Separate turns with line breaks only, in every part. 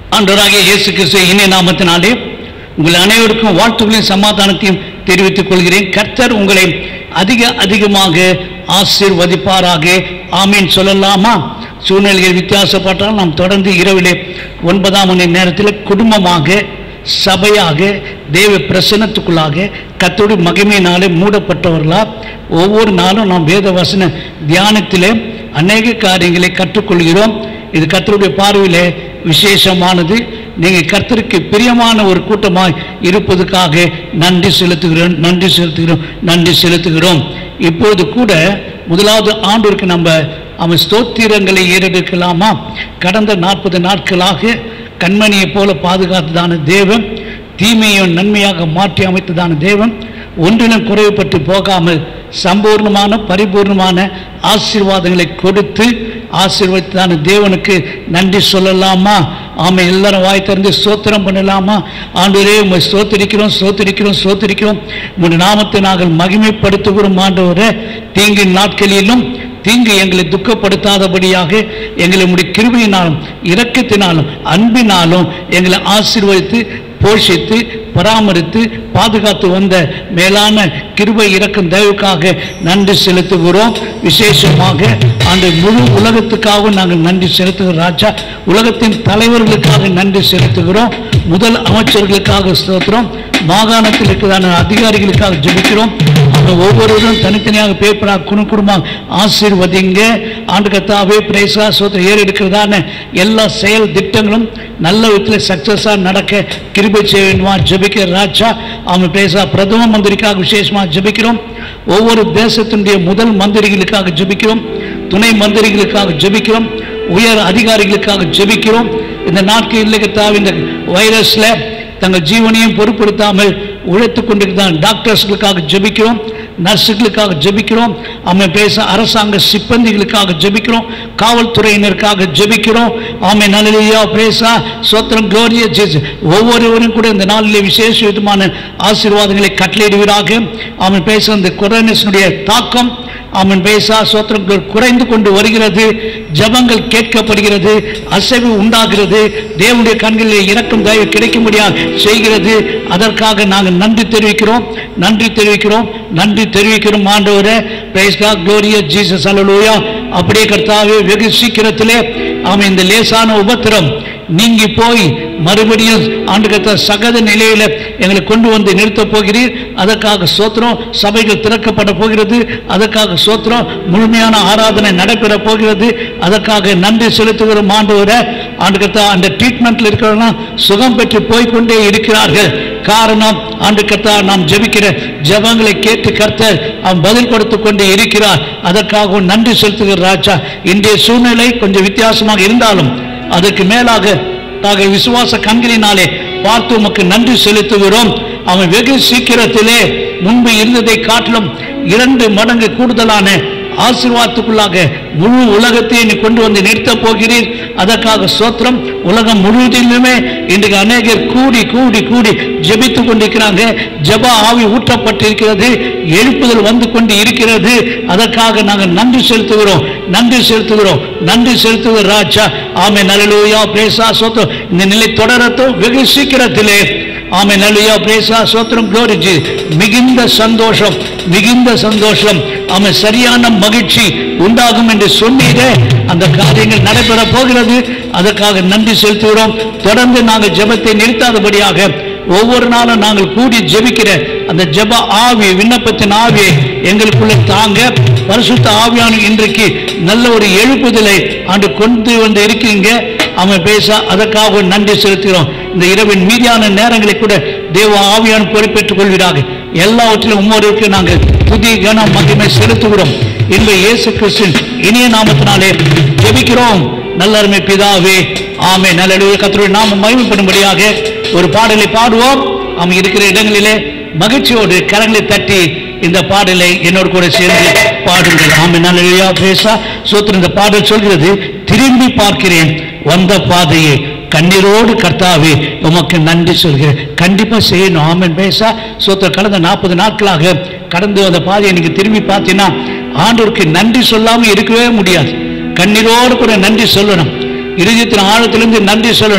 ஆண்டவராகிய இயேசு கிறிஸ்து இனிய நாமத்தினாலே உங்கள் அனைவருக்கும் வாழ்த்துக்களையும் சமாதானத்தையும் தெரிவித்துக் கொள்கிறேன் கர்த்தர் உங்களை அதிக அதிகமாக ஆசீர்வதிப்பாராக ஆமீன் சொல்லலாமா சூழ்நிலைகள் வித்தியாசப்பட்டால் நாம் தொடர்ந்து இரவிலே ஒன்பதாம் மணி நேரத்தில் குடும்பமாக சபையாக தேவ பிரசன்னத்துக்குள்ளாக கத்தோடு மகிமையினாலே மூடப்பட்டவர்களா ஒவ்வொரு நாளும் நாம் வேத வசன தியானத்திலே அநேக காரியங்களை கற்றுக்கொள்கிறோம் இது கர்த்தருடைய பார்வையிலே விசேஷமானது நீங்கள் கர்த்தருக்கு பிரியமான ஒரு கூட்டமாய் இருப்பதற்காக நன்றி செலுத்துகிறோம் நன்றி செலுத்துகிறோம் நன்றி செலுத்துகிறோம் இப்போது கூட முதலாவது ஆண்டிற்கு நம்ம அவன் ஸ்தோத்திரங்களை ஏறெடுக்கலாமா கடந்த நாற்பது நாட்களாக கண்மணியைப் போல பாதுகாத்ததான தேவன் தீமையும் நன்மையாக மாற்றி அமைத்ததான தேவன் ஒன்றிலும் குறைவுபட்டு போகாமல் சம்பூர்ணமான பரிபூர்ணமான ஆசீர்வாதங்களை கொடுத்து ஆசீர்வதித்தான தேவனுக்கு நன்றி சொல்லலாமா ஆமை எல்லாரும் வாய் திறந்து ஸ்தோத்திரம் பண்ணலாமா ஆண்டவரே உம்மை ஸ்தோத்திரிக்கிறோம் ஸ்தோத்திரிக்கிறோம் ஸ்தோத்திரிக்கிறோம் உங்களுடைய நாமத்தை நாங்கள் மகிமைப்படுத்துகிறோம் ஆண்டவரே தீங்கின் நாட்களிலும் தீங்கு எங்களை துக்கப்படுத்தாதபடியாக எங்களை உடைய கிருபையினாலும் இரக்கத்தினாலும் அன்பினாலும் எங்களை ஆசீர்வதித்து போஷித்து பராமரித்து பாதுகாத்து வந்த மேலான கிருபை இறக்கும் தயவுக்காக நன்றி செலுத்துகிறோம் விசேஷமாக அந்த முழு உலகத்துக்காகவும் நாங்கள் நன்றி செலுத்துகிறோம் ராஜா உலகத்தின் தலைவர்களுக்காக நன்றி செலுத்துகிறோம் முதல் அமைச்சர்களுக்காக ஸ்தோத்திரம் மாகாணத்தில் இருக்கிறதான அதிகாரிகளுக்காக ஜெபிக்கிறோம் அவங்க ஒவ்வொருவரும் தனித்தனியாக பேப்பராக குணு குடும்பம் ஆசீர்வதிங்க ஆண்டு கத்தாவே பிரேசா சோத்திர ஏறி எடுக்கிறதான எல்லா செயல் திட்டங்களும் நல்ல விதத்தில் சக்சஸாக நடக்க கிருபை செய்ய வேண்டுமா ஜெபிக்கிற ராஜா அவன் பேசா பிரதம மந்திரிக்காக விசேஷமாக ஜெபிக்கிறோம் ஒவ்வொரு தேசத்தினுடைய முதல் மந்திரிகளுக்காக ஜெபிக்கிறோம் துணை மந்திரிகளுக்காக ஜெபிக்கிறோம் உயர் அதிகாரிகளுக்காக ஜெபிக்கிறோம் இந்த நாட்களில் கத்தாவே இந்த வைரஸில் தங்கள் ஜீவனையும் பொருட்படுத்தாமல் உழைத்து கொண்டிருக்கிறான் டாக்டர்ஸ்களுக்காக ஜெபிக்கிறோம் நர்ஸுகளுக்காக ஜெபிக்கிறோம் அவன் பேச அரசாங்க சிப்பந்திகளுக்காக ஜெபிக்கிறோம் காவல்துறையினருக்காக ஜெபிக்கிறோம் ஆமை நல்லையா பேசா சோத்திரம் கோரிய ஜெஸ் ஒவ்வொருவரும் கூட இந்த நாளிலே விசேஷ விதமான ஆசீர்வாதங்களை கட்டளையிடுவீராக அவன் பேச இந்த கொரோனஸினுடைய தாக்கம் அவன் பேசா சோத்திரங்கள் குறைந்து கொண்டு வருகிறது ஜபங்கள் கேட்கப்படுகிறது அசைவு உண்டாகிறது தேவனுடைய கண்களில் இறக்கும் தயவு கிடைக்கும்படியாக செய்கிறது அதற்காக நாங்கள் நன்றி தெரிவிக்கிறோம் நன்றி தெரிவிக்கிறோம் நன்றி தெரிவிக்கிறோம் ஆண்டவரே பிரைஸ்கா குளோரியா ஜீசஸ் அல்லலூயா அப்படியே கர்த்தாவே வெகு சீக்கிரத்திலே அவன் இந்த லேசான உபத்திரம் நீங்கி போய் மறுபடியும் ஆண்டு கத்த சகத நிலையில எங்களை கொண்டு வந்து நிறுத்தப் போகிறீர் அதற்காக சோத்திரம் சபைகள் திறக்கப்பட போகிறது அதற்காக சோத்திரம் முழுமையான ஆராதனை நடைபெற போகிறது அதற்காக நன்றி செலுத்துகிற ஆண்டவரை ஆண்டு கத்தா அந்த ட்ரீட்மெண்ட்ல இருக்கிறவங்க சுகம் பெற்று போய்க்கொண்டே இருக்கிறார்கள் காரணம் ஆண்டு கத்தா நாம் ஜெபிக்கிற ஜெபங்களை கேட்டு கர்த்தர் அவன் பதில் கொடுத்து கொண்டே இருக்கிறார் அதற்காக நன்றி செலுத்துகிற ராஜா இன்றைய சூழ்நிலை கொஞ்சம் வித்தியாசமாக இருந்தாலும் அதற்கு மேலாக தாக விசுவாச கண்களினாலே பார்த்து உமக்கு நன்றி செலுத்துகிறோம் அவன் வெகு சீக்கிரத்திலே முன்பு இருந்ததை காட்டிலும் இரண்டு மடங்கு கூடுதலான ஆசீர்வாதத்துக்குள்ளாக முழு உலகத்தை நீ கொண்டு வந்து நிறுத்தப் போகிறீர் அதற்காக சோத்திரம் உலகம் முழுவதிலுமே இன்றைக்கு அநேகர் கூடி கூடி கூடி ஜெபித்து கொண்டிருக்கிறாங்க ஜெப ஆவி ஊற்றப்பட்டிருக்கிறது எழுப்புதல் வந்து கொண்டு இருக்கிறது அதற்காக நாங்கள் நன்றி செலுத்துகிறோம் நன்றி செலுத்துகிறோம் நன்றி செலுத்துகிற ராஜா ஆமை நல்லலூயா பேசா சோத்திரம் இந்த நிலை தொடரட்டும் வெகு சீக்கிரத்திலே ஆமை நல்லையா பேசா சோத்திரம் குளோரிஜி மிகுந்த சந்தோஷம் மிகுந்த சந்தோஷம் ஆமை சரியான மகிழ்ச்சி உண்டாகும் என்று சொன்னீரே அந்த காரியங்கள் நடைபெற போகிறது அதற்காக நன்றி செலுத்துகிறோம் தொடர்ந்து நாங்கள் ஜெபத்தை நிறுத்தாதபடியாக ஒவ்வொரு நாளும் நாங்கள் கூடி ஜெபிக்கிற அந்த ஜெப ஆவி விண்ணப்பத்தின் ஆவியை எங்களுக்குள்ளே தாங்க பரிசுத்த ஆவியான இன்றைக்கு நல்ல ஒரு எழுப்புதலை ஆண்டு கொண்டு வந்து இருக்கீங்க அவன் பேச அதற்காக நன்றி செலுத்துகிறோம் இந்த இரவின் மீதியான நேரங்களை கூட தேவ ஆவியான பொறுப்பேற்றுக் கொள்வீராக எல்லாவற்றிலும் உம்மோருக்கு நாங்கள் புதிய கன மகிமை செலுத்துகிறோம் இந்த இயேசு கிறிஸ்தின் இனிய நாமத்தினாலே ஜெபிக்கிறோம் நல்லருமை பிதாவே ஆமே நல்ல கத்தருடைய நாம மகிமைப்படும்படியாக ஒரு பாடலை பாடுவோம் அவன் இருக்கிற இடங்களிலே மகிழ்ச்சியோடு கரங்களை தட்டி இந்த பாடலை என்னோடு கூட சேர்ந்து பாடுங்கள் ஆமே நல்ல பேசா சோத்திர இந்த பாடல் சொல்கிறது திரும்பி பார்க்கிறேன் வந்த பாதையை கண்ணீரோடு கர்த்தாவே உமக்கு நன்றி சொல்கிறேன் கண்டிப்பா செய்யணும் ஆமன் பேசா சோத்திர கடந்த நாற்பது நாட்களாக கடந்து வந்த பாதையை நீங்க திரும்பி பார்த்தீங்கன்னா ஆண்டவருக்கு நன்றி சொல்லாம இருக்கவே முடியாது கண்ணீரோடு கூட நன்றி சொல்லணும் இருதயத்தின் ஆழத்திலிருந்து நன்றி சொல்லணும்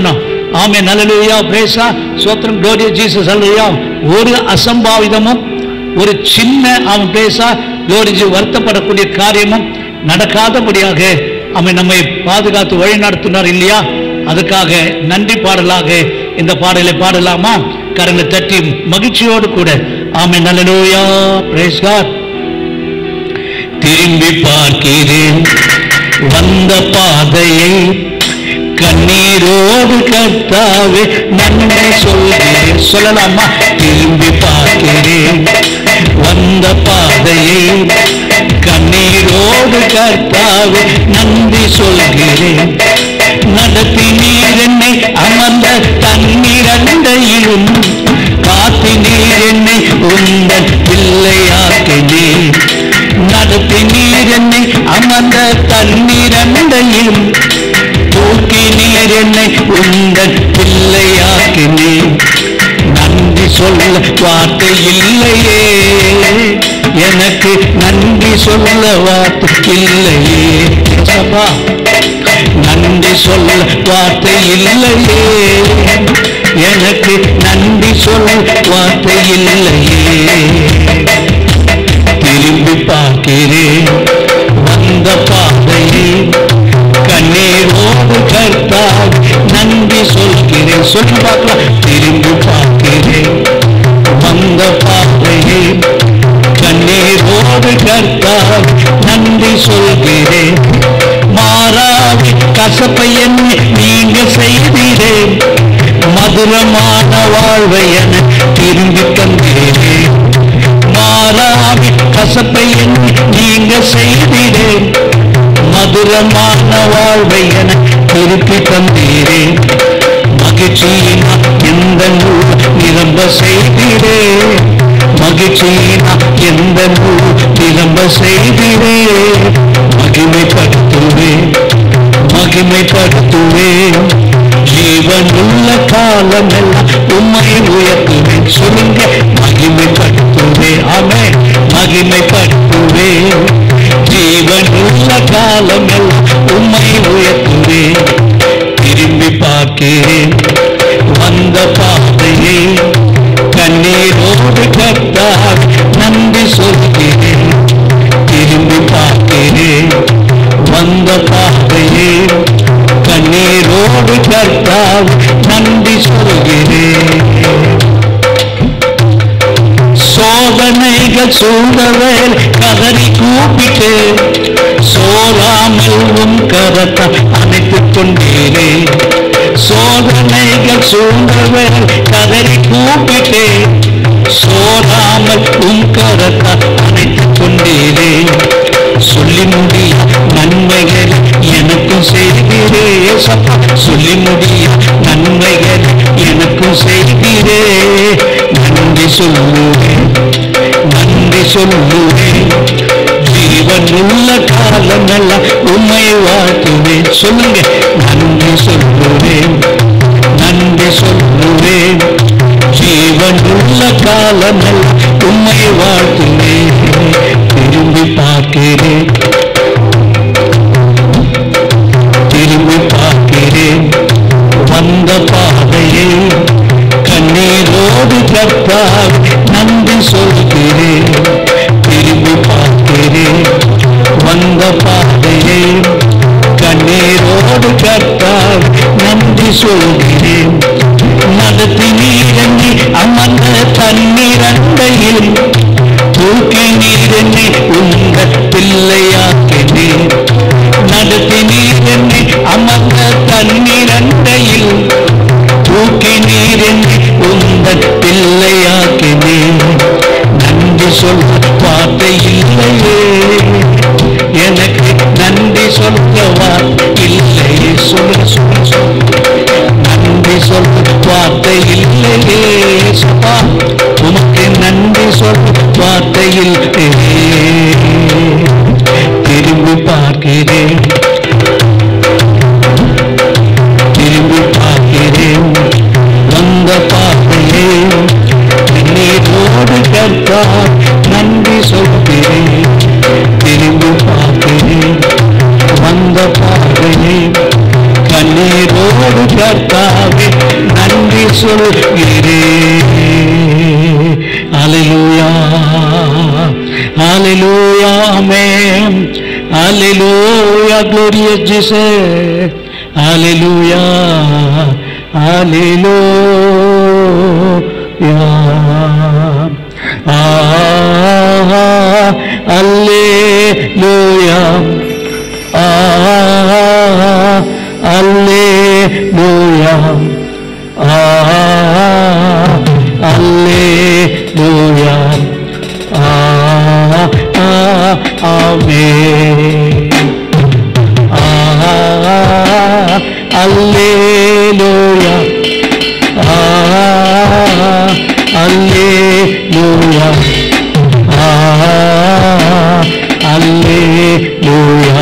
ஆமே நல்லலுயா பிரேசா சோத்திரம் glory ஜீசஸ் அல்லையா ஒரு அசம்பாவிதமும் ஒரு சின்ன அவன் பேசா யோரிஜி வருத்தப்படக்கூடிய காரியமும் நடக்காதபடியாக அவன் நம்மை பாதுகாத்து வழி நடத்தினார் இல்லையா அதுக்காக நன்றி பாடலாக இந்த பாடலை பாடலாமா கரங்களை தட்டி மகிழ்ச்சியோடு கூட ஆமை நல்லலூயா பிரேஸ் காட் திரும்பி பார்க்கிறேன் வந்த பாதையை கண்ணீரோடு கர்த்தாவே நன்மை சொல்கிறேன் சொல்லலாமா திரும்பி பார்க்கிறேன் வந்த பாதையை கண்ணீரோடு கர்த்தாவே நன்றி சொல்கிறேன் நடத்தி நீர் என்னை அமர்ந்த தண்ணீரண்டையிலும் காத்தி நீர் என்னை உந்தன் பிள்ளையாக்கினேன் நடத்தி நீர் என்னை அமர்ந்த தண்ணீரண்டையிலும் தூக்கி நீர் என்னை உந்தன் பிள்ளையாக்கினேன் நன்றி சொல்ல வார்த்தை இல்லையே எனக்கு நன்றி சொல்ல வார்த்தை இல்லையே சபா நன்றி சொல்ல வார்த்தை இல்லையே எனக்கு நன்றி சொல்ல வார்த்தை இல்லையே திரும்பி பார்க்கிறேன் வந்த பாதையை கண்ணீரோடு கர்த்தால் நன்றி சொல்கிறேன் சொல்லி பார்க்கலாம் திரும்பி பார்க்கிறேன் வந்த பாதையை கண்ணீரோடு கர்த்தால் நன்றி சொல்கிறேன் மாறாவி கசப்பை என்னை நீங்க செய்தீரேன் மதுரமான வாழ்வை என திரும்பி தந்தீரேன் மாறாவி கசப்பை என்னை நீங்க செய்தீரேன் மதுரமான வாழ்வை என திருப்பி தந்தீரேன் மகிழ்ச்சியினா எந்த நூல் நிரம்ப செய்தீரே மகிழ்ச்சியினா எந்த நூல் நிரம்ப செய்தீரே மகிமைப்படுத்துவே மகிமைப்படுத்துவே ஜீவனுள்ள காலமெல்லாம் உம்மை உயர்த்துவேன் சொல்லுங்க மகிமைப்படுத்துவே ஆமே மகிமைப்படுத்துவே ஜீவனுள்ள காலமெல்லாம் உம்மை உயர்த்துவே திரும்பி பார்க்கிறேன் வந்த பாதையை கண்ணீரோடு கர்த்தார் நன்றி சொல்கிறேன் திரும்பி பார்க்கிறேன் வந்த பாதையை கண்ணீரோடு கர்த்தார் நன்றி சொல்கிறேன் சோதனைகள் சூழவேல் கதறி கூப்பிட்டு சோறாமல் உன் கரத்தை அணைத்துக் கொண்டீரே சோதனைகள் சூழவேல் கதறி கூப்பிட்டு சோறாமல் உன் கரத்தை அணைத்துக் கொண்டீரே சொல்லி முடிய நன்மைகள் எனக்கும் செய்கிறே சப்பா சொல்லி முடிய நன்மைகள் எனக்கும் செய்கிறே நன்றி சொல்லுவேன் நன்றி சொல்லுவேன் ஜீவன் உள்ள காலமெல்லாம் உண்மை வாழ்த்துவேன் சொல்லுங்க நன்றி சொல்லுவேன் நன்றி சொல்லுவேன் ஜீவன் உள்ள காலமெல்லாம் உண்மை வாழ்த்துவேன் திரும்பி பார்க்கிறேன் திரும்பி பார்க்கிறேன் வந்த பாதையை கண்ணீரோடு கற்றால் நன்றி சொல்கிறேன் திரும்பி பார்க்கிறேன் வந்த பாதையை கண்ணீரோடு கற்றால் நன்றி சொல்கிறேன் நடத்தி நீரங்கி அமர்ந்த தண்ணீர் அண்டையில் தூக்கி நீர் என்னை உங்கள் பிள்ளையாக்கினேன் நடத்தி நீர் என்னை அமர்ந்த தண்ணீர் அண்டையில் தூக்கி நீர் என்னை உங்கள் பிள்ளையாக்கினேன் நன்றி சொல்ல வார்த்தை இல்லையே எனக்கு நன்றி சொல்ல வார்த்தை இல்லையே சொல்ல சொல்ல சொல்ல நன்றி சொல்ல வார்த்தை இல்லையே சபா உமக்கு நன்றி சொல்ல வார்த்தை இல்லையே திரும்பி பார்க்கிறேன் திரும்பி பார்க்கிறேன் வந்த பாதையே நீரோடு கர்த்தா நன்றி சொல்கிறேன் திரும்பி பார்க்கிறேன் வந்த பாதையே கண்ணீரோடு கர்த்தாவே சொல்கிறேன் அலையூயா அலையூயா ஆமென் அலையூயா glorious Jesus அலையூயா அலையூயா அல்லேலூயா அல்லேலூயா அல்லேலூயா ஆமென் அல்லேலூயா அல்லேலூயா அல்லேலூயா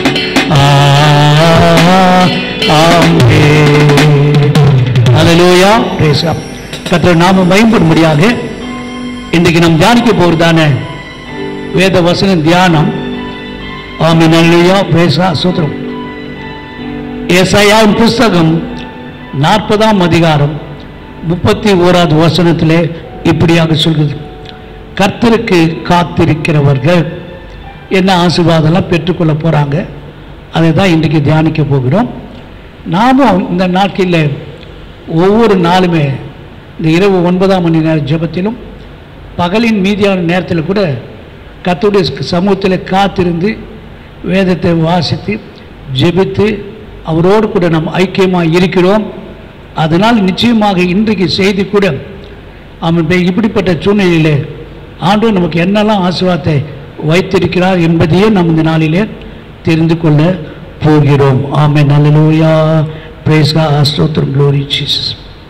அல்லேலூயா praise God. கர்த்தர் நாம பயன்படும்படியாக இன்றைக்கு நாம் தியானிக்க போறதான வேத வசன தியானம் ஆமென் அல்லேலூயா பிரேசா சூத்திரம் ஏசாயாவின் புஸ்தகம் நாற்பதாம் அதிகாரம் முப்பத்தி ஓராவது வசனத்திலே இப்படியாக சொல்கிறது கர்த்தருக்கு காத்திருக்கிறவர்கள் என்ன ஆசீர்வாதம்லாம் பெற்றுக்கொள்ள போகிறாங்க அதை தான் இன்றைக்கு தியானிக்க போகிறோம் நாமும் இந்த நாட்களில் ஒவ்வொரு நாளுமே இந்த இரவு ஒன்பதாம் மணி நேர ஜெபத்திலும் பகலின் மீதியான நேரத்தில் கூட கர்த்தருடைய சமூகத்தில் காத்திருந்து வேதத்தை வாசித்து ஜெபித்து அவரோடு கூட நாம் ஐக்கியமாக இருக்கிறோம் அதனால் நிச்சயமாக இன்றைக்கு செய்தி கூட அவன் இப்ப இப்படிப்பட்ட சூழ்நிலையிலே ஆண்டவர் நமக்கு என்னெல்லாம் ஆசீர்வாதத்தை வைத்திருக்கிறார் என்பதையே நாம் இந்த நாளிலே தெரிந்து கொள்ள போகிறோம் ஆமென் நல்லலூயா பிரேஸ்கா ஸ்தோத்திரம் க்ளோரி ஜீசஸ்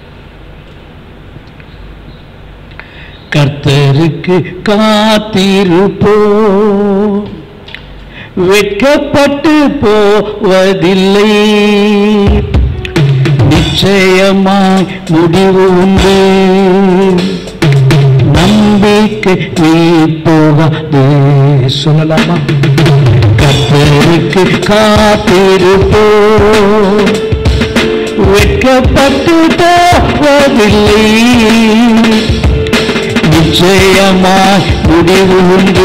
கர்த்தருக்கு காத்திருப்போ வெட்கப்பட்டு போவதில்லை நிச்சயமாய் முடிவு உண்டு நம்பிக்கை நீ போகாதே சொல்லலாமா கர்த்தருக்கு காத்திருப்போ வெட்கப்பட்டு போவதில்லை நிச்சயமாய் முடிவு உண்டு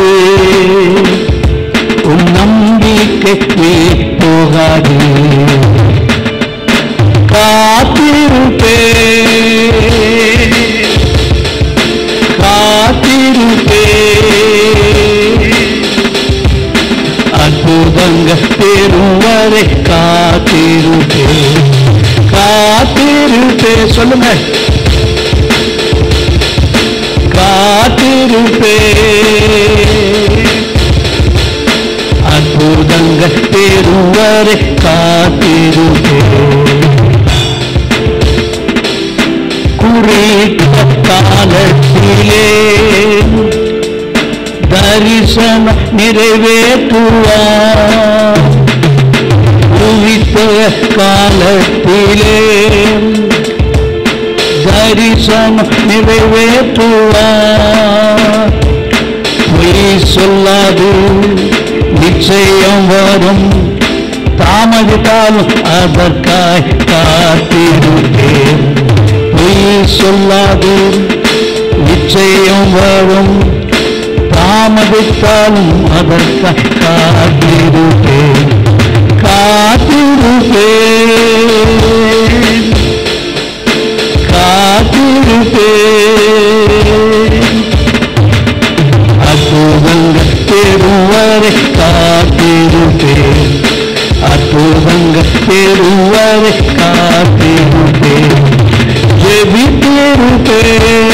உன் நம்பிக்கை நீ போகாதே காத்திருப்பே காத்திருப்பே அற்புதங்க பெறுவரை காத்திருப்பே காத்திருப்பே சொல்லுங்க காத்திருப்பே அற்புதங்கள் பெறுவரை காத்திருப்பே குறித்த காலத்திலே தரிசனம் நிறைவேற்றுவார் குறித்த காலத்திலே தரிசனம் நிறைவேற்றுவார் பொய் சொல்லாது நிச்சயம் வரும் தாமதித்தாலும் அதற்காய் காத்திருப்பேன் பொய் சொல்லாது நிச்சயம் வரும் தாமதித்தாலும் அதற்காய் காத்திருப்பேன் காத்திருப்பேன் காத்திருப்பேன் அற்புதங்கள் பெறுவரை காத்திருப்பேன் அற்புதங்கள் பெறுவரை காத்திருப்பேன் ஜெபித்திருப்பேன்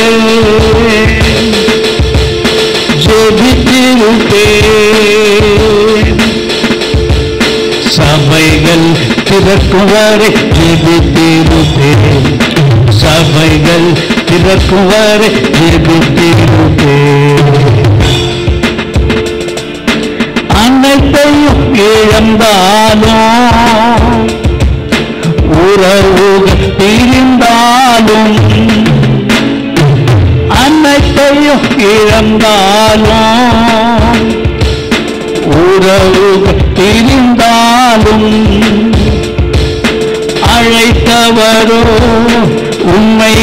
ஜெபித்திருப்பேன் சபைகள் திறக்கும் வரை ஜெபித்திருப்பேன் சபைகள் திறக்கும் வரை ஜெபித்திருப்பேன் அனைத்தையும் இழந்தாலும் உறவுகள் பிரிந்தாலும் அனைத்தையும் இழந்தாலும் உறவுகள் பிரிந்தாலும் அழைத்தவரோ உண்மை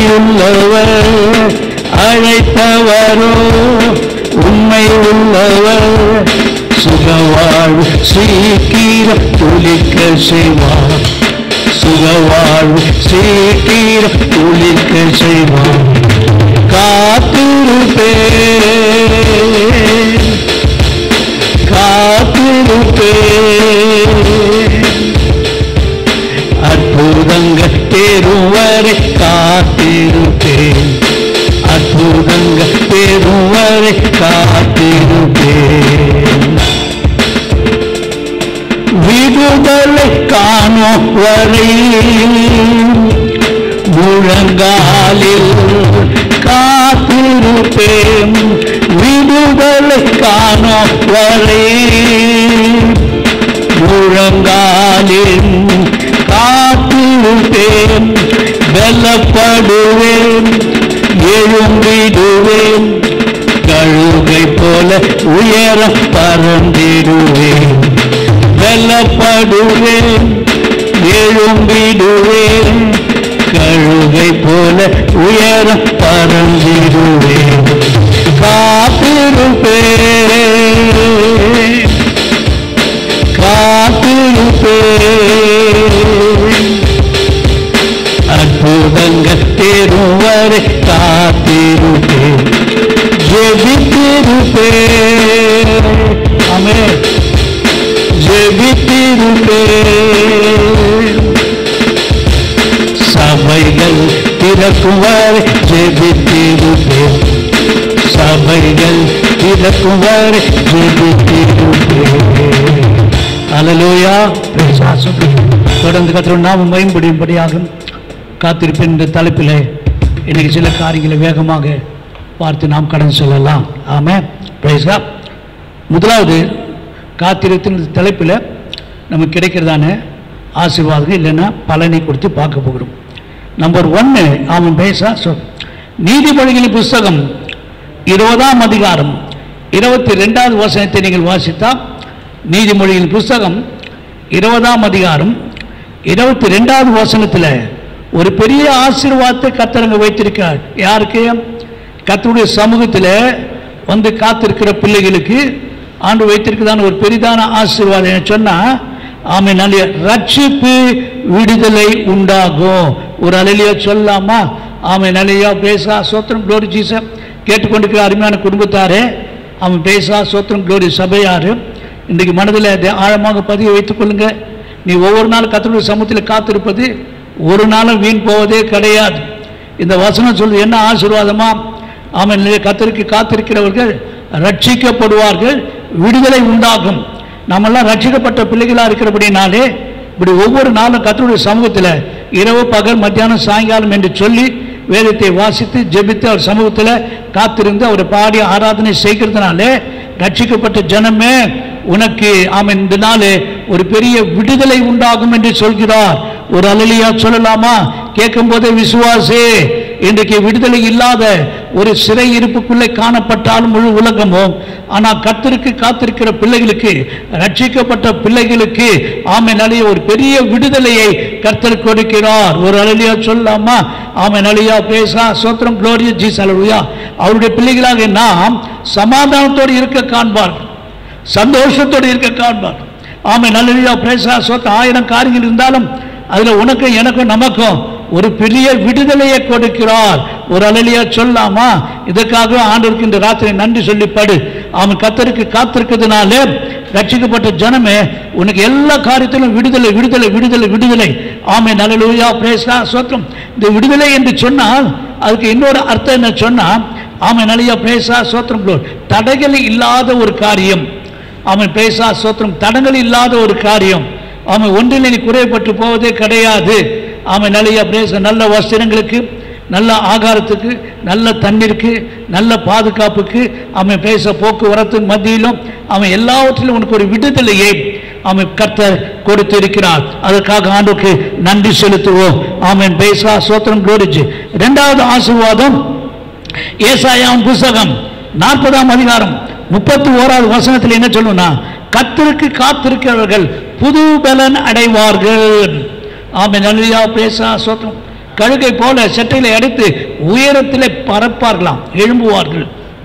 அழைத்தவரோ உண்மை உள்ளவர் சுகவாழ்வு சீக்கிரம் துளிக்க செய்வார் சுகவாழ்வு சீக்கிரம் துளிக்க செய்வார் காத்திருப்பே காத்திருப்பே அற்புதங்க பெறுவரை காத்திருப்பேன் அற்புதங்க பெறுவரை காத்திருப்பேன் விடுதலை காணும் வரை முழங்காலில் காத்திருப்பேன் விடுதலை காணும் வரை முழங்காலில் காத்திருப்பேன் வெல்லப்படுவேன் எழும்பிடுவேன் கழுகை போல உயர பறந்திடுவேன் வெல்லப்படுவேன் எழும்பிடுவேன் கழுகை போல உயர பறந்திடுவேன் காத்திருப்பேன் காத்திருப்பேன் அற்புதங்கள் தேருவரை காத்திருப்பேன் ஜெபித்திருப்பேன் அமே ஜெபித்திருப்பேன் சபைகள் திறக்கும் வரை ஜெபித்திருப்பேன் சபைகள் திறக்கும் வரை ஜெபித்திருப்பேன் அலலூயா தொடர்ந்து கத்திர நாமம் பயன்படியும்படியாக காத்திருப்பேன் என்ற தலைப்பில் இன்னைக்கு சில காரியங்களை வேகமாக பார்த்து நாம் கடன் சொல்லலாம் ஆமே பிரைஸா முதலாவது காத்திருத்தின் தலைப்பில் நமக்கு கிடைக்கிறதான ஆசீர்வாதம் இல்லைன்னா பலனை கொடுத்து பார்க்க போகிறோம் நம்பர் ஒன்று அவன் பேசா சொல் நீதிமொழிகளின் புஸ்தகம் இருபதாம் அதிகாரம் இருபத்தி ரெண்டாவது வசனத்தை நீங்கள் வாசித்தால் நீதிமொழியின் புஸ்தகம் இருபதாம் அதிகாரம் இருபத்தி ரெண்டாவது வசனத்தில் ஒரு பெரிய ஆசீர்வாதத்தை கத்தரங்க வைத்திருக்கிறார் யாருக்கு கத்தருடைய சமூகத்தில் வந்து காத்திருக்கிற பிள்ளைகளுக்கு ஆண்டு வைத்திருக்கிறதான ஒரு பெரிதான ஆசீர்வாதம் என்ன சொன்னா ஆமை நல்ல ரட்சிப்பு விடுதலை உண்டாகும் ஒரு அலையிலையோ சொல்லாமா ஆமை நல்லையா பேசா சோத்திரம் குளோரி ஜீச கேட்டுக்கொண்டிருக்கிற அருமையான குடும்பத்தாரே அவன் பேசா சோத்திரம் குளோரி சபையாரு இன்றைக்கு மனதில் அதை ஆழமாக பதிய வைத்துக் கொள்ளுங்க நீ ஒவ்வொரு நாள் கத்தருடைய சமூகத்தில் காத்திருப்பது ஒரு நாளும் வீண் போவதே கிடையாது இந்த வசனம் சொல்லுது என்ன ஆசீர்வாதமா ஆமென் கத்தருக்கு காத்திருக்கிறவர்கள் ரட்சிக்கப்படுவார்கள் விடுதலை உண்டாகும் நாமெல்லாம் ரட்சிக்கப்பட்ட பிள்ளைகளாக இருக்கிறபடினாலே இப்படி ஒவ்வொரு நாளும் கத்தருடைய சமூகத்தில் இரவு பகல் மத்தியானம் சாயங்காலம் என்று சொல்லி வேதத்தை வாசித்து ஜெபித்து அவர் சமூகத்தில் காத்திருந்து அவரை பாடி ஆராதனை செய்கிறதுனாலே ரட்சிக்கப்பட்ட ஜனமே உனக்கு ஆமென் இந்த நாள் ஒரு பெரிய விடுதலை உண்டாகும் என்று சொல்கிறார் ஒரு அலலியா சொல்லலாமா கேட்கும் போதே விசுவாசே இன்றைக்கு விடுதலை இல்லாத ஒரு சிறை இருப்புக்குள்ளே காணப்பட்டாலும் முழு உலகமும் ஆனால் கத்திற்கு காத்திருக்கிற பிள்ளைகளுக்கு ரட்சிக்கப்பட்ட பிள்ளைகளுக்கு ஆமை நலிய ஒரு பெரிய விடுதலையை கர்த்தர் கொடுக்கிறார் ஒரு அழலியா சொல்லலாமா ஆமை நலியா பேசா சோத்திரம் குளோரியா ஜீஸ் அலலுயா அவருடைய பிள்ளைகளாக நாம் சமாதானத்தோடு இருக்க காண்பார்கள் சந்தோஷத்தோடு இருக்க காண்பார் ஆமை நல்ல பிரேசா சொத்து ஆயிரம் காரியங்கள் இருந்தாலும் அதுல உனக்கும் எனக்கும் நமக்கும் ஒரு பெரிய விடுதலையை கொடுக்கிறார் ஒரு அழலியா சொல்லாமா இதற்காக ஆண்டவருக்கு இந்த ராத்திரி நன்றி சொல்லி படு அவன் கத்தருக்கு காத்திருக்கிறதுனால ரட்சிக்கப்பட்ட ஜனமே உனக்கு எல்லா காரியத்திலும் விடுதலை விடுதலை விடுதலை விடுதலை ஆமை நல்லலூயா பிரேசா சோத்திரம் இந்த விடுதலை என்று சொன்னால் அதுக்கு இன்னொரு அர்த்தம் என்ன சொன்னா ஆமை நல்லையா பிரேசா சோத்திரம் glory. தடைகள் இல்லாத ஒரு காரியம் அவன் பேசா சோத்திரம் தடங்கள் இல்லாத ஒரு காரியம் அவன் ஒன்றில் நீ குறைபட்டு போவதே கிடையாது அவன் நிறைய பேச நல்ல வஸ்திரங்களுக்கு நல்ல ஆகாரத்துக்கு நல்ல தண்ணீருக்கு நல்ல பாதுகாப்புக்கு அவன் பேச போக்குவரத்து மத்தியிலும் அவன் எல்லாவற்றிலும் உனக்கு ஒரு விடுதலையை அவன் கர்த்தர் கொடுத்திருக்கிறார் அதற்காக ஆண்டுக்கு நன்றி செலுத்துவோம் அவன் பேசா சோத்திரம் கோரிச்சு இரண்டாவது ஆசீர்வாதம் ஏசாயாம் புஸ்தகம் நாற்பதாம் அதிகாரம் முப்பத்தி ஓராவது வசனத்தில் என்ன சொல்லுனா கத்திற்கு காத்திருக்கிறவர்கள் புது பலன் அடைவார்கள் ஆமென் அல்லேலூயா பேசா சோத்திரம் கழுகை போல செட்டையில அடித்து உயரத்திலே பறப்பார்களாம் எழும்புவார்கள்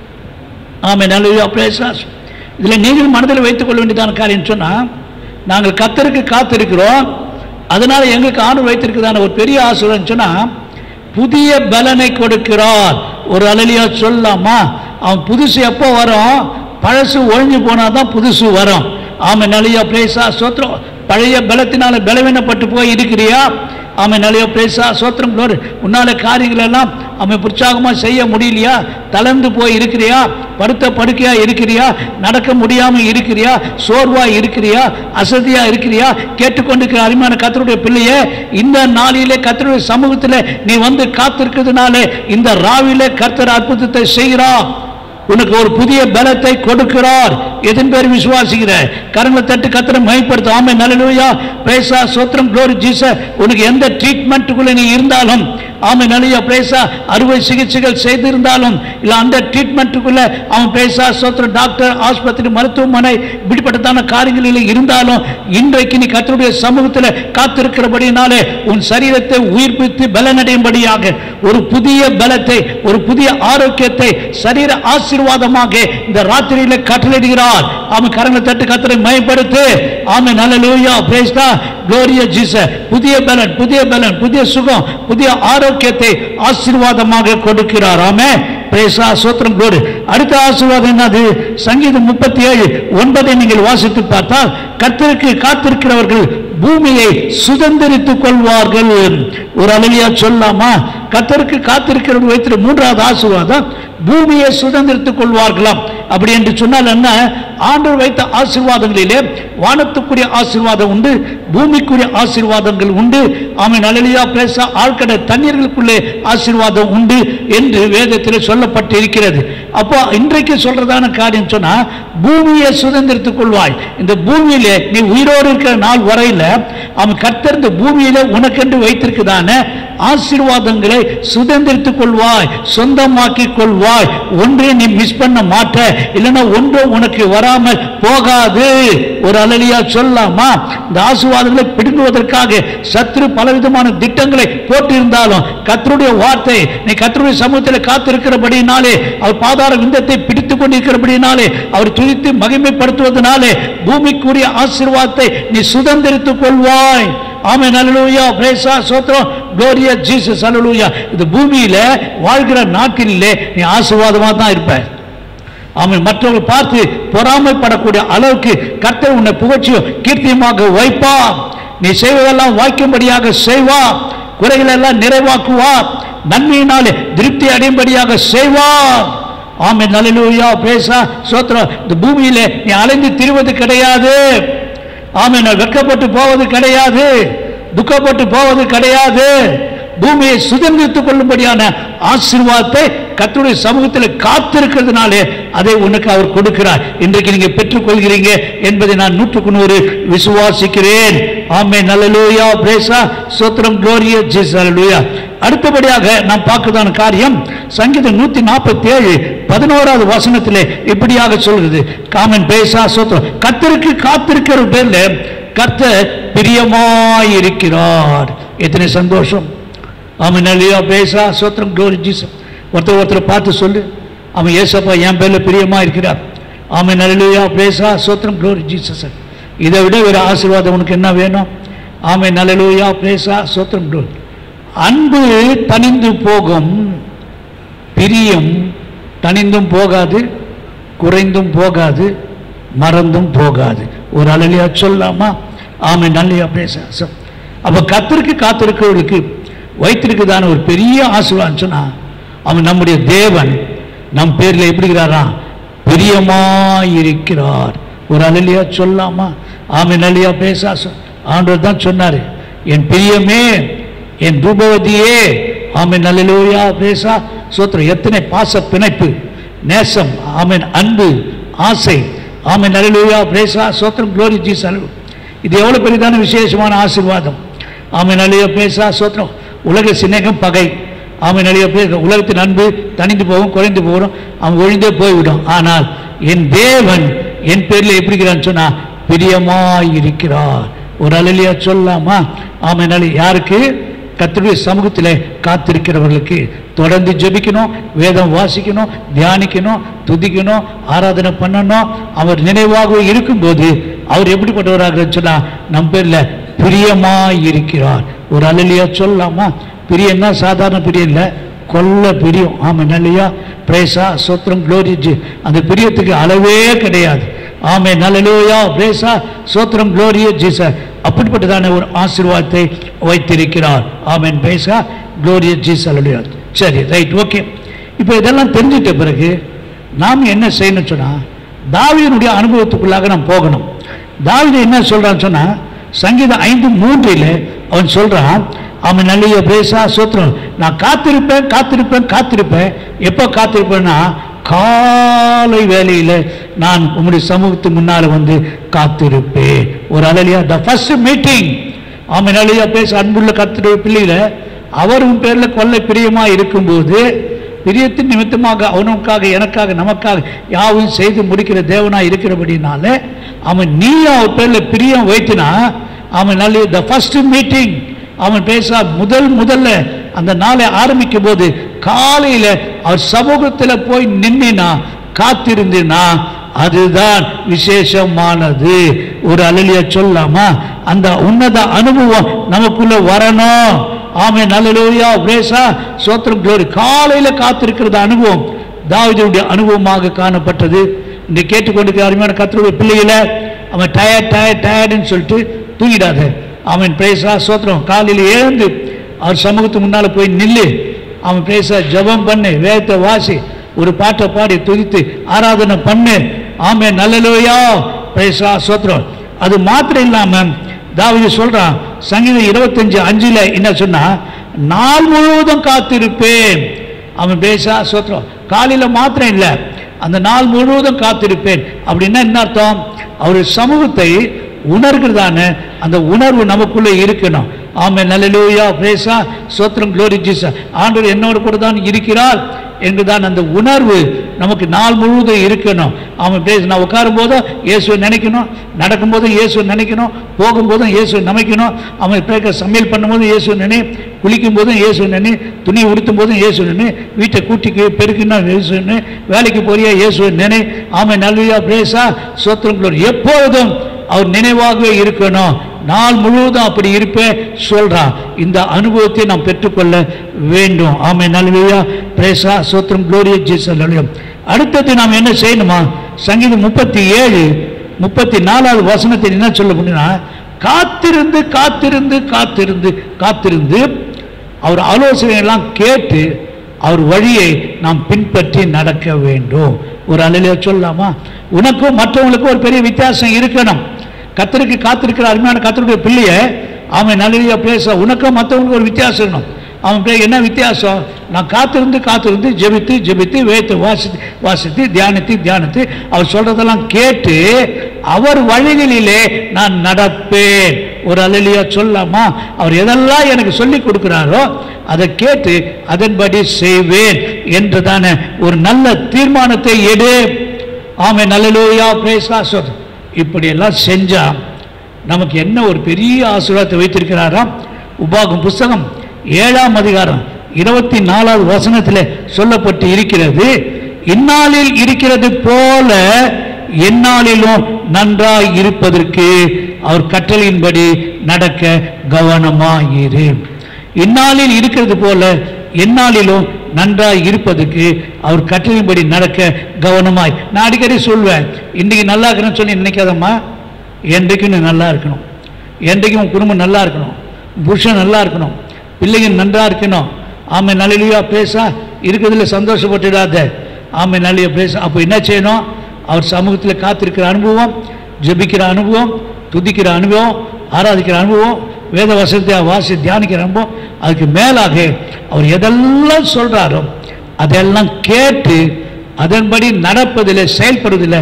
ஆமே நல்ல பிரேசாஸ் இதில் நீங்கள் மனதில் வைத்துக் கொள்ள வேண்டியதான காரியம் சொன்னால் நாங்கள் கத்தருக்கு காத்திருக்கிறோம் அதனால எங்களுக்கு ஆண்டு வைத்திருக்கிறதான ஒரு பெரிய ஆசீர்வாதம் சொன்னால் புதிய பலனை கொடுக்கிறார் ஒரு அலலியா சொல்லலாமா அவன் புதுசு எப்போ வரும் பழசு ஒழிஞ்சு போனால் தான் புதுசு வரும் ஆமை நலியா பிரேசா சோத்திரம் பழைய பலத்தினால பலவீனப்பட்டு போய் இருக்கிறியா ஆமை நலியா பிரேசா சோத்திரம் glory. உன்னால காரியங்கள் எல்லாம் அவன் உற்சாகமாக செய்ய முடியலையா தளர்ந்து போய் இருக்கிறியா படுத்த படுக்கையா இருக்கிறியா நடக்க முடியாம இருக்கிறியா சோர்வா இருக்கிறியா அசதியா இருக்கிறியா கேட்டுக்கொண்டிருக்கிற அருமையான கத்தருடைய பிள்ளையே இந்த நாளிலே கத்தருடைய சமூகத்தில் நீ வந்து காத்திருக்கிறதுனால இந்த ராவிலே கர்த்தர் அற்புதத்தை செய்கிறார் உனக்கு ஒரு புதிய பலத்தை கொடுக்கிறார் எதன் பேர் விசுவாசிக்கிற கரங்களை தட்டு கத்திர மயப்படுத்த ஆமை நல்லலுயா பிரேசா சோத்திரம் க்ளோரி ஜீச உனக்கு எந்த ட்ரீட்மெண்ட்டுக்குள்ள நீ இருந்தாலும் ஆமை நல்லையா பிரேசா அறுவை சிகிச்சைகள் செய்திருந்தாலும் இல்லை அந்த ட்ரீட்மெண்ட்டுக்குள்ள அவன் பிரேசா சோத்திரம் டாக்டர் ஆஸ்பத்திரி மருத்துவமனை இப்படிப்பட்டதான காரியங்களில் இருந்தாலும் இன்றைக்கு நீ கத்தருடைய சமூகத்தில் காத்திருக்கிறபடினாலே உன் சரீரத்தை உயிர்ப்பித்து பலனடையும்படியாக ஒரு புதிய பலத்தை ஒரு புதிய ஆரோக்கியத்தை சரீர ஆசீர்வாதமாக இந்த ராத்திரியில கட்டளையிடுகிறார் அவன் கரங்களை தட்டு கத்தரை மயப்படுத்து ஆமென் ஹalleluya praise the gloria jesus புதிய பலன் புதிய பலன் புதிய சுகம் புதிய ஆரோக்கியத்தை ஆசீர்வாதமாக கொடுக்கிறார் ஆமென் பிரேசா சோத்திரம் கோடு அடுத்த ஆசீர்வாதம் என்னது சங்கீதம் முப்பத்தி ஏழு ஒன்பதை நீங்கள் வாசித்து பார்த்தால் கர்த்தருக்கு காத்திருக்கிறவர்கள் பூமியை சுதந்திரித்துக் கொள்வார்கள் ஒரு அழகியா சொல்லாமா கர்த்தருக்கு காத்திருக்கிறவர்கள் வைத்திரு மூன்றாவது ஆசீர்வாதம் பூமியை சுதந்திரித்துக் கொள்வார்களாம் அப்படி என்று சொன்னால் என்ன ஆண்டவர் வைத்த ஆசீர்வாதங்களிலே வானத்துக்குரிய ஆசீர்வாதம் உண்டு பூமிக்குரிய ஆசீர்வாதங்கள் உண்டு ஆமென் அழலியா பேச ஆழ்கடை தண்ணீர்களுக்குள்ளே ஆசீர்வாதம் உண்டு என்று வேதத்தில் சொல்லப்பட்டு இருக்கிறது அப்போ இன்றைக்கு சொல்றதான காரியம் சொன்னா பூமியை சுதந்திரித்துக் கொள்வாய் இந்த பூமியிலே நீ உயிரோடு இருக்கிற நாள் வரையில அவன் கர்த்தர் இந்த பூமியில உனக்கென்று வைத்திருக்குதான ஆசீர்வாதங்களை சுதந்திரித்துக் கொள்வாய் சொந்தமாக்கிக் கொள்வாய் ஒன்றே நீ மிஸ் பண்ண மாட்ட இல்லைன்னா ஒன்றும் உனக்கு வராமல் போகாது ஒரு அலலியா சொல்லலாமா இந்த ஆசீர்வாதங்களை பிடுங்குவதற்காக சத்ரு பலவிதமான திட்டங்களை போட்டிருந்தாலும் கத்தருடைய வார்த்தை நீ கத்தருடைய சமூகத்தில் காத்திருக்கிறபடினாலே அவர் பாதார விந்தத்தை பிடித்துக் கொண்டிருக்கிறபடினாலே அவர் துதித்து மகிமைப்படுத்துவதனாலே பூமிக்குரிய ஆசீர்வாதத்தை நீ சுதந்திரித்துக் கொள்வாய் ஆமே நல்லலூயா பிரேசா சோத்ரம் கோரியா ஜீசஸ் அல்லூயா இந்த பூமியில வாழ்கிற நாட்டிலே நீ ஆசீர்வாதமா தான் இருப்ப அவன் மற்றவர்கள் பார்த்து பொறாமைப்படக்கூடிய அளவுக்கு கர்த்தர் உன்னை புகழ்ச்சியும் கீர்த்தியமாக வைப்பா நீ செய்வதெல்லாம் வாய்க்கும்படியாக செய்வா குறைகள் எல்லாம் நிறைவாக்குவார் நன்மையினாலே திருப்தி அடையும்படியாக செய்வார் ஆமே நல்லலூயா பேசா சோத்திரம் இந்த பூமியிலே நீ அலைந்து திரிவது கிடையாது ஆமே நான் வெட்கப்பட்டு போவது கிடையாது துக்கப்பட்டு போவது கிடையாது பூமியை சுதந்திரித்துக் கொள்ளும்படியான ஆசீர்வாதத்தை கர்த்தருடைய சமூகத்தில் காத்திருக்கிறதுனாலே அதை உனக்கு அவர் கொடுக்கிறார் இன்றைக்கு நீங்க பெற்றுக்கொள்கிறீங்க என்பதை நான் நூற்றுக்கு நூறு விசுவாசிக்கிறேன் ஆமே நல்லலூயா பிரேசா சோத்திரம் குளோரியா ஜீஸ் அல்லூயா அடுத்தபடியாக நாம் பார்க்கதான காரியம் சங்கீதம் நூத்தி நாற்பத்தி ஏழு பதினோராவது வசனத்திலே இப்படியாக சொல்கிறது காமன் பேசா சோத்திரம் கர்த்தருக்கு காத்திருக்கிற பேர்ல கர்த்தர் பிரியமாயிருக்கிறார் எத்தனை சந்தோஷம் அவன் நல்லையா பேசா சோத்திரம் க்ளோரி ஜீசஸ் ஒருத்தர் ஒருத்தர் பார்த்து சொல்லு அவன் ஏசப்பா என் பேர்ல பிரியமா இருக்கிறார் அவன் நல்லையா பேசா சோத்திரம் க்ளோரி ஜீசஸ் இதை விட வேற ஆசீர்வாதம் உனக்கு என்ன வேணும் ஆமென் நல்லலூயா பேசா சோத்திரம் க்ளோரி அன்பு தனிந்து போகும் பிரியம் தனிந்தும் போகாது குறைந்தும் போகாது மறந்தும் போகாது ஒரு அழலியா சொல்லாமா ஆமை நல்லையா பேச ச- அப்ப கத்திற்கு காத்திருக்கிறவர்களுக்கு வைத்திருக்குதான ஒரு பெரிய ஆசீர்வாதம் சொன்னா அவன் நம்முடைய தேவன் நம் பேர்ல எப்படிங்கிறாரா பிரியமாயிருக்கிறார் ஒரு அழலியா சொல்லாமா ஆமை நல்லையா பேச ச- ஆண்டவர் தான் சொன்னாரு என் பிரியமே என் ரூபவதியே ஆமென் நல்லலூயா பேசா சோத்திரம் எத்தனை பாச பிணைப்பு நேசம் ஆமென் அன்பு ஆசை ஆமென் நல்லலூயா பிரேசா சோத்திரம் க்ளோரி ஜீஸ் அலு இது எவ்வளவு பெரிதான விசேஷமான ஆசீர்வாதம் ஆமென் நல்லையா பேசா சோத்திரம் உலக சிநேகம் பகை ஆமென் நல்லையா பேச உலகத்தின் அன்பு தணிந்து போகும் குறைந்து போகும் அவன் ஒழிந்தே போய்விடும் ஆனால் என் தேவன் என் பேர்ல எப்படிங்கிறான்னு சொன்னா பிரியமாயிருக்கிறார் ஒரு அலையிலையா சொல்லலாமா ஆமென் நல்ல யாருக்கு கர்த்தருடைய சமூகத்தில் காத்திருக்கிறவர்களுக்கு தொடர்ந்து ஜெபிக்கணும் வேதம் வாசிக்கணும் தியானிக்கணும் துதிக்கணும் ஆராதனை பண்ணணும் அவர் நினைவாக இருக்கும்போது அவர் எப்படிப்பட்டவராக சொன்னா நம்ம பேர்ல பிரியமாய் இருக்கிறார் ஒரு அலலியா சொல்லலாமா பிரியம்னா சாதாரண பிரியம் இல்லை கொல்ல பிரியம் ஆமாம் நல்லையா பிரேசா சோத்திரம் க்ளோரிஜி அந்த பிரியத்துக்கு அளவே கிடையாது ஆமே நல்லலூயா பிரேசா சோத்திரம் க்ளோரிய ஜீச அப்படிப்பட்டதான ஒரு ஆசீர்வாதத்தை வைத்திருக்கிறார் ஆமென் பிரேசா க்ளோரிய ஜீஸ் அல்லையா சரி ரைட் ஓகே இப்போ இதெல்லாம் தெரிஞ்சிட்ட பிறகு நாம் என்ன செய்யணும்னு சொன்னா தாவீதனுடைய அனுபவத்துக்குள்ளாக நாம் போகணும் தாவீது என்ன சொல்றான்னு சொன்னா சங்கீதம் ஐந்து மூன்றில் அவன் சொல்றான் அவன் நல்ல பிரேசா சோத்திரம் நான் காத்திருப்பேன் காத்திருப்பேன் காத்திருப்பேன் எப்போ காத்திருப்பேன்னா காலை வேளையில நான் உம்முடைய சமூகத்துக்கு முன்னால வந்து காத்திருப்பேன் ஒரு அழலியா த ஃபர்ஸ்ட் மீட்டிங் அவன் அழலியா பேச அன்புள்ள கத்துடைய பிள்ளையில அவர் உன் பேர்ல கொல்லை பிரியமா இருக்கும்போது பிரியத்தின் நிமித்தமாக அவனுக்காக எனக்காக நமக்காக யாவும் செய்து முடிக்கிற தேவனா இருக்கிறபடினால அவன் நீ அவன் பேர்ல பிரியம் வைத்தினா அவன் நல்ல த ஃபர்ஸ்ட் மீட்டிங் அவன் பேச முதல் முதல்ல அந்த நாளை ஆரம்பிக்கும் போது காலையில அவர் சமூகத்தில் போய் நின்னா காத்திருந்தினா அதுதான் விசேஷமானது ஒரு அலலிய சொல்லாமா அந்த உன்னத அனுபவம் நமக்குள்ள வரணும் ஆமே நல்லலூயா பிரேசா சோத்திரம் glory காலையில காத்திருக்கிறது அனுபவம் தாவீதுடைய அனுபவமாக காணப்பட்டது இந்த கேட்டுக்கொண்டிருக்கிற அருமையான கத்தருடைய பிள்ளைகளை அவன் டயர்ட் டயர்ட் டயர்டுன்னு சொல்லிட்டு தூங்கிடாத அவன் பிரேசா சோத்திரம் காலையில் எழுந்து அவர் சமூகத்துக்கு முன்னால போய் நில்லு அவன் பிரேசா ஜெபம் பண்ணு வேதத்தை வாசி ஒரு பாட்டை பாடி துதித்து ஆராதனை பண்ணு ஆமே நல்லலோயா பிரேசா சோத்திரம் அது மாத்திரம் இல்லாம தாவீது சொல்றான் சங்கீதம் இருபத்தஞ்சு அஞ்சுல என்ன சொன்னா நாள் முழுவதும் காத்திருப்பேன் அவன் பேசா சோத்திரம் காலையில மாத்திரம் இல்லை அந்த நாள் முழுவதும் காத்திருப்பேன் அப்படின்னா என்ன அர்த்தம் அவர் சமூகத்தை உணர்கிறதான அந்த உணர்வு நமக்குள்ளே இருக்கணும் ஆமே நல்லலூயா பிரேசா சோத்திரம் க்ளோரி ஜீசா ஆண்டவர் என்னோடு கூட தான் இருக்கிறார் என்றுதான் அந்த உணர்வு நமக்கு நாள் முழுவதும் இருக்கணும் அவன் பேச நான் உட்காரும் போதும் இயேசுவை நினைக்கணும் நடக்கும் போதும் இயேசுவை நினைக்கணும் போகும்போதும் இயேசுவை நினைக்கணும் அவன் பேக்க சமையல் பண்ணும்போதும் இயேசுவை நினை குளிக்கும் போதும் இயேசுவை நினை துணி உடுத்தும் போதும் இயேசு நினை வீட்டை கூட்டிக்கு பெருக்குன்னா இயேசு நினை வேலைக்கு போறியா இயேசுவை நினை ஆமாம் நல்லையா பிரேசா சோத்திரம் glory. எப்பொழுதும் அவர் நினைவாகவே இருக்கணும் நாள் முழுவதும் அப்படி இருப்பேன் சொல்றான் இந்த அனுபவத்தை நாம் பெற்றுக்கொள்ள வேண்டும் ஆமை நல்லவையா பிரேசா சோத்திரம் குளோரிய ஜீசல்லையும் அடுத்தது நாம் என்ன செய்யணுமா சங்கீதம் முப்பத்தி ஏழு முப்பத்தி நாலாவது வசனத்தில் என்ன சொல்ல முடியும்னா காத்திருந்து காத்திருந்து காத்திருந்து காத்திருந்து அவர் ஆலோசனை எல்லாம் கேட்டு அவர் வழியை நாம் பின்பற்றி நடக்க வேண்டும் ஒரு அலையில சொல்லலாமா உனக்கும் மற்றவங்களுக்கும் ஒரு பெரிய வித்தியாசம் இருக்கணும் கத்தருக்கு காத்திருக்கிற அருமையான கத்தருடைய பிள்ளைய அவன் நல்ல பேச உனக்கும் மற்றவங்களுக்கு ஒரு வித்தியாசம் இருக்கணும் அவன் பேர் என்ன வித்தியாசம் நான் காத்திருந்து காத்திருந்து ஜெபித்து ஜெபித்து வேத்து வாசித்து வாசித்து தியானித்து தியானித்து அவர் சொல்றதெல்லாம் கேட்டு அவர் வழிகளிலே நான் நடப்பேன் ஒரு அலலியா சொல்லாமா அவர் எதெல்லாம் எனக்கு சொல்லி கொடுக்கிறாரோ அதை கேட்டு அதன்படி செய்வேன் என்றுதான ஒரு நல்ல தீர்மானத்தை எடு ஆமை நல்லலூயா பிரேசா சொல் இப்படியெல்லாம் செஞ்சா நமக்கு என்ன ஒரு பெரிய ஆசீர்வாதத்தை வைத்திருக்கிறாராம் உபாகம் புஸ்தகம் ஏழாம் அதிகாரம் இருபத்தி நாலாவது வசனத்தில் சொல்லப்பட்டு இருக்கிறது இந்நாளில் இருக்கிறது போல எந்நாளிலும் நன்றாய் இருப்பதற்கு அவர் கட்டளையின்படி நடக்க கவனமாயிரு இந்நாளில் இருக்கிறது போல எந்நாளிலும் நன்றாய் இருப்பதற்கு அவர் கட்டளையின்படி நடக்க கவனமாய் நான் அடிக்கடி சொல்வேன் இன்னைக்கு நல்லா இருக்கணும்னு சொல்லி நினைக்காதம்மா என்றைக்கும் நீ நல்லா இருக்கணும் என்றைக்கும் உன் குடும்பம் நல்லா இருக்கணும் புருஷன் நல்லா இருக்கணும் பிள்ளைங்க நன்றா இருக்கணும் ஆமை நல்லியா பேசா இருக்கிறதுல சந்தோஷப்பட்டுடாத ஆமை நல்லியா பேச அப்போ என்ன செய்யணும் அவர் சமூகத்தில் காத்திருக்கிற அனுபவம் ஜெபிக்கிற அனுபவம் துதிக்கிற அனுபவம் ஆராதிக்கிற அனுபவம் வேத வசனத்தை வாசி தியானிக்கிற அனுபவம் அதுக்கு மேலாக அவர் எதெல்லாம் சொல்றாரோ அதெல்லாம் கேட்டு அதன்படி நடப்பதில் செயல்படுவதில்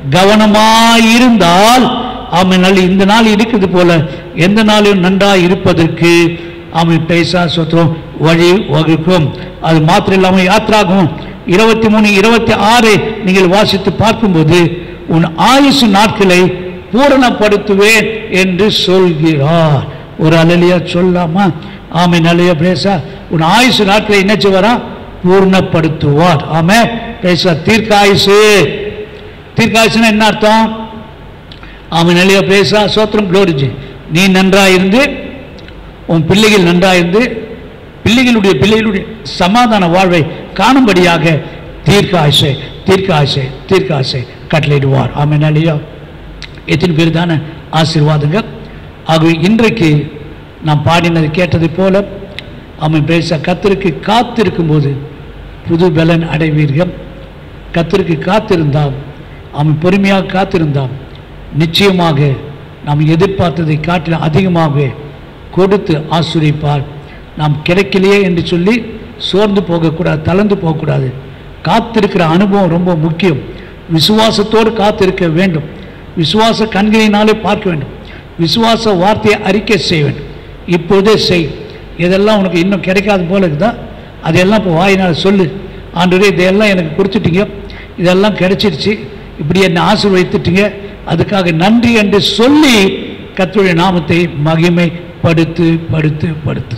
கவனமாயிருந்தால் ஆமை நல்ல இந்த நாள் இருக்கிறது போல எந்த நாளிலும் நன்றாக இருப்பதற்கு ஆமை பைசா சொத்தம் வழி வகுக்கும் அது மாத்திரம் இல்லாமல் யாத்திராகும் இருபத்தி மூணு இருபத்தி ஆறு நீங்கள் வாசித்து பார்க்கும்போது உன் ஆயுசு நாட்களை பூரணப்படுத்துவேன் என்று சொல்கிறார் ஒரு அலலியா சொல்லாமா ஆமை நல்ல பேசா உன் ஆயுசு நாட்களை என்ன செய்வாரா பூர்ணப்படுத்துவார் ஆமே பேச தீர்க்காயுசு தீர்க்காயுசுன்னா என்ன அர்த்தம் அவன் நல்ல பேசா சோத்திரம் குளோரிஜி நீ நன்றாயிருந்து உன் பிள்ளைகள் நன்றாயிருந்து பிள்ளைகளுடைய பிள்ளைகளுடைய சமாதான வாழ்வை காணும்படியாக தீர்க்க ஆசை தீர்க்க ஆசை தீர்க்க ஆசை கட்டளையிடுவார் ஆமென் இல்லையா எத்தனை பேர் தானே ஆசீர்வாதங்கள் ஆகவே இன்றைக்கு நாம் பாடினது கேட்டதை போல அவன் பேச கத்தருக்கு காத்திருக்கும்போது புது பலன் அடைவீர்கள் கத்தருக்கு காத்திருந்தால் அவன் பொறுமையாக காத்திருந்தால் நிச்சயமாக நாம் எதிர்பார்த்ததை காட்டிலும் அதிகமாக கொடுத்து ஆசிரியப்பார் நாம் கிடைக்கலையே என்று சொல்லி சோர்ந்து போகக்கூடாது தளர்ந்து போகக்கூடாது காத்திருக்கிற அனுபவம் ரொம்ப முக்கியம் விசுவாசத்தோடு காத்திருக்க வேண்டும் விசுவாச கண்களினாலே பார்க்க வேண்டும் விசுவாச வார்த்தையை அறிக்கை செய்ய வேண்டும் இப்போதே செய் இதெல்லாம் உனக்கு இன்னும் கிடைக்காத போல இருக்குதா அதையெல்லாம் இப்போ வாயினால் சொல்லு ஆண்டவரே இதையெல்லாம் எனக்கு கொடுத்துட்டீங்க இதெல்லாம் கிடைச்சிருச்சு இப்படி என்னை ஆசீர்வதித்துட்டீங்க அதுக்காக நன்றி என்று சொல்லி கர்த்தருடைய நாமத்தை மகிமைப்படுத்து படுத்து படுத்து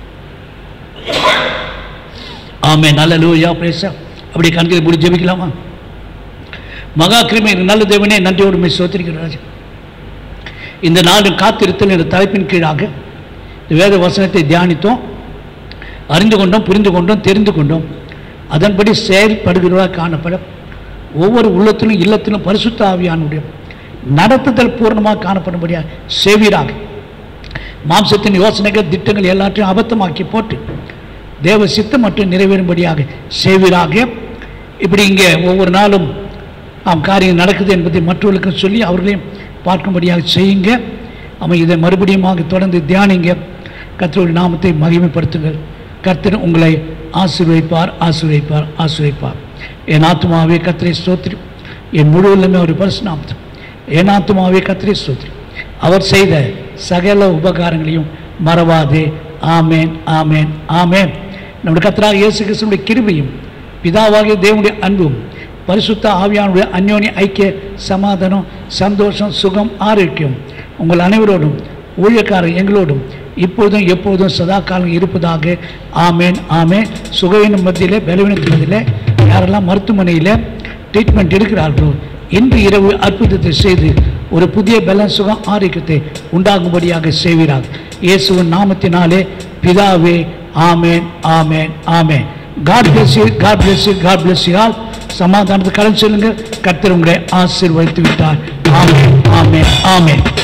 ஆமே நல்ல லூயா பேச அப்படி கண்களை மூடி ஜெபிக்கலாமா மகா கிருமி நல்ல தேவனே நன்றியோடு மை சோத்திருக்கிறார் இந்த நாளும் காத்திருத்தல் என்ற தலைப்பின் கீழாக இந்த வேத வசனத்தை தியானித்தோம் அறிந்து கொண்டோம் புரிந்து கொண்டோம் தெரிந்து கொண்டோம் அதன்படி செயல்படுகிறவர்களாக காணப்பட ஒவ்வொரு உள்ளத்திலும் இல்லத்திலும் பரிசுத்த ஆவியானுடைய நடத்துதல் பூர்ணமாக காணப்படும்படியாக செய்வீராக மாம்சத்தின் யோசனைகள் திட்டங்கள் எல்லாத்தையும் அபத்தமாக்கி போட்டு தேவ சித்தம் மட்டும் நிறைவேறும்படியாக செய்வீராக இப்படி இங்கே ஒவ்வொரு நாளும் ஆம் காரியம் நடக்குது என்பதை மற்றவர்களுக்கும் சொல்லி அவர்களையும் பார்க்கும்படியாக செய்யுங்க அவன் இதை மறுபடியுமாக தொடர்ந்து தியானிங்க கர்த்தருடைய நாமத்தை மகிமைப்படுத்துங்கள் கர்த்தர் உங்களை ஆசீர்வதிப்பார் ஆசீர்வதிப்பார் ஆசீர்வதிப்பார் என் ஆத்மாவே கத்திரை ஸ்தோத்திரி என் முழு உள்ளமே ஒரு பரிசுநாமத்தம் என் ஆத்மாவே கத்திரை ஸ்தோத்திரி அவர் செய்த சகல உபகாரங்களையும் மறவாதே ஆமேன் ஆமேன் ஆமேன் நம்முடைய கத்தராக இயேசு கிறிஸ்துடைய கிருபையும் பிதாவாகிய தேவனுடைய அன்பும் பரிசுத்த ஆவியானுடைய அந்யோன்ய ஐக்கிய சமாதானம் சந்தோஷம் சுகம் ஆரோக்கியம் உங்கள் அனைவரோடும் ஊழியக்காரர் எங்களோடும் இப்பொழுதும் எப்போதும் சதா காலம் இருப்பதாக ஆமேன் ஆமேன் சுகவீனம் மத்தியிலே பலவீனத்தின் மத்தியிலே யாரெல்லாம் மருத்துவமனையில் ட்ரீட்மெண்ட் எடுக்கிறார்களோ இன்று இரவு அற்புதத்தை செய்து ஒரு புதிய பலன் சுகம் ஆரோக்கியத்தை உண்டாகும்படியாக செய்கிறார் இயேசுவின் நாமத்தினாலே பிதாவே ஆமேன் ஆமேன் ஆமேன் God bless you God bless you God bless you all சமாதானத்தை கடன் சொல்லுங்க கர்த்தர் உங்களை ஆசீர்வதித்து விட்டார் ஆமேன் ஆமேன் ஆமேன்